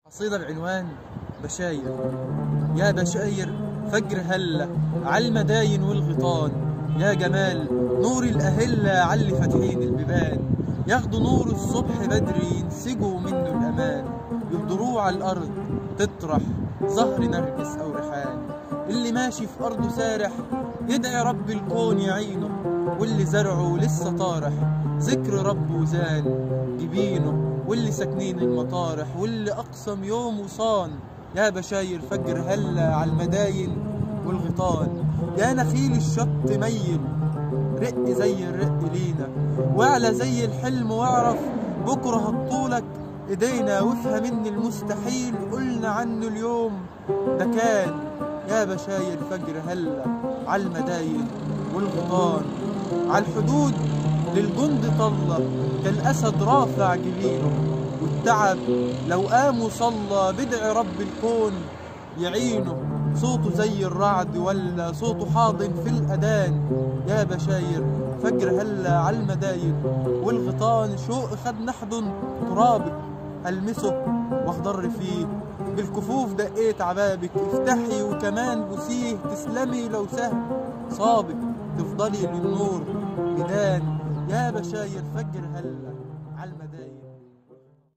قصيدة بعنوان بشاير يا بشاير فجر هلة على المداين والغيطان يا جمال نور الأهلة علي فاتحين البيبان ياخدوا نور الصبح بدري ينسجوا منه الأمان يبدروه على الأرض تطرح زهر نرجس أو ريحان اللي ماشي في أرضه سارح يدعي رب الكون يعينه واللي زرعه لسه طارح ذكر ربه زان جبينه واللي ساكنين المطارح واللي أقسم يوم وصان يا بشاير فجر هلا على المداين والغيطان يا نخيل الشط ميل رق زي الرق لينا واعلى زي الحلم واعرف بكرة هتطولك ايدينا وافهم ان المستحيل قلنا عنه اليوم ده كان يا بشاير فجر هلا على المداين والغيطان على الحدود للجند طلة كالأسد رافع جبينه والتعب لو قام وصلى بدع رب الكون يعينه صوته زي الرعد ولا صوته حاضن في الأذان يا بشاير فجر هلا على المداين والغيطان شوق خد نحضن ترابك ألمسه واخضر فيه بالكفوف دقيت عبابك افتحي وكمان بوسيه تسلمي لو سهل صابك تفضلي للنور جدان يا بشاير فجر هلا